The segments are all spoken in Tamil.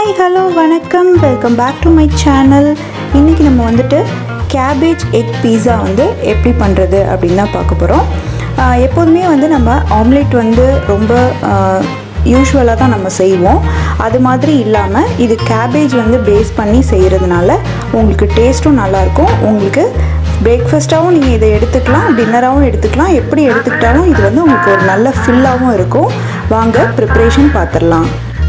ஹாய் ஹலோ வணக்கம் welcome back to my channel இன்றைக்கி நம்ம வந்துட்டு கேபேஜ் எக் பீஸா வந்து எப்படி பண்ணுறது அப்படின்னு தான் பார்க்க போகிறோம் எப்போதுமே வந்து நம்ம ஆம்லேட் வந்து ரொம்ப யூஸ்வலாக தான் நம்ம செய்வோம் அது மாதிரி இல்லாமல் இது கேபேஜ் வந்து பேஸ் பண்ணி செய்கிறதுனால உங்களுக்கு டேஸ்ட்டும் நல்லாயிருக்கும் உங்களுக்கு பிரேக்ஃபாஸ்ட்டாகவும் நீங்கள் இதை எடுத்துக்கலாம் டின்னராகவும் எடுத்துக்கலாம் எப்படி எடுத்துக்கிட்டாலும் இது வந்து உங்களுக்கு ஒரு நல்ல ஃபில்லாகவும் இருக்கும் வாங்க ப்ரிப்ரேஷன் பார்த்துடலாம்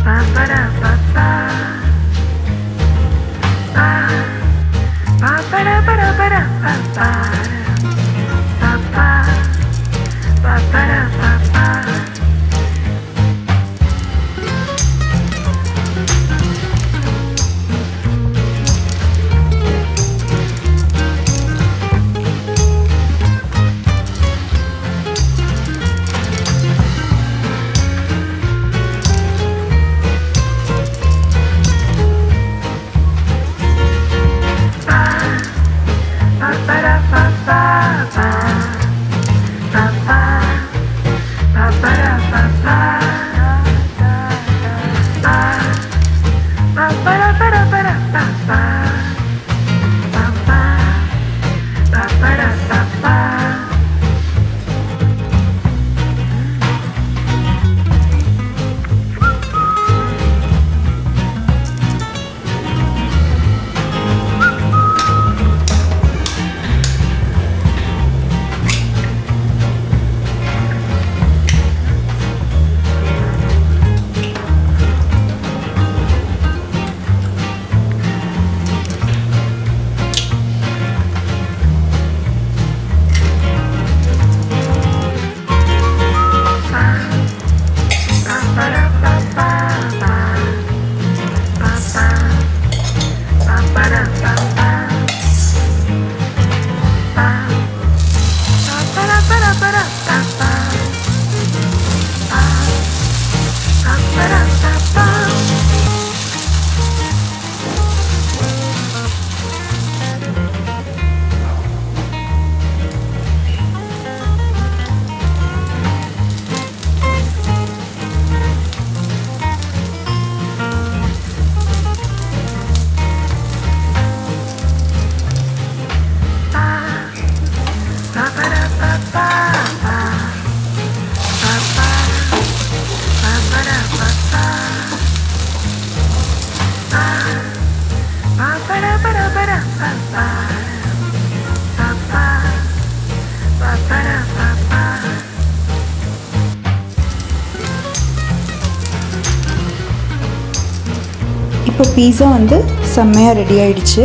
இப்போ பீஸா வந்து செம்மையாக ரெடி ஆயிடுச்சு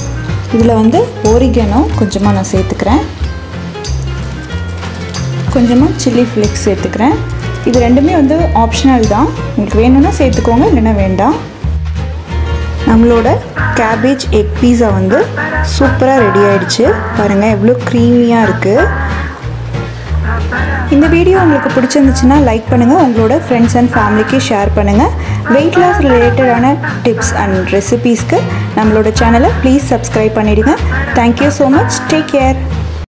இதில் வந்து ஓரிகனோ கொஞ்சமாக நான் சேர்த்துக்கிறேன் கொஞ்சமாக சில்லி ஃப்ளேக்ஸ் சேர்த்துக்கிறேன் இது ரெண்டுமே வந்து ஆப்ஷனல் தான் உங்களுக்கு வேணும்னா சேர்த்துக்கோங்க இல்லைன்னா வேண்டாம் நம்மளோட கேபேஜ் எக் பீஸா வந்து சூப்பராக ரெடி ஆயிடுச்சு பாருங்கள் எவ்வளோ க்ரீமியாக இருக்குது இந்த வீடியோ உங்களுக்கு பிடிச்சிருந்துச்சுன்னா லைக் பண்ணுங்கள் உங்களோட ஃப்ரெண்ட்ஸ் அண்ட் ஃபேமிலிக்கு ஷேர் பண்ணுங்கள் வெயிட் லாஸ் ரிலேட்டடான டிப்ஸ் அண்ட் ரெசிபீஸ்க்கு நம்மளோட சேனலை ப்ளீஸ் சப்ஸ்கிரைப் பண்ணிவிடுங்க thank you so much take care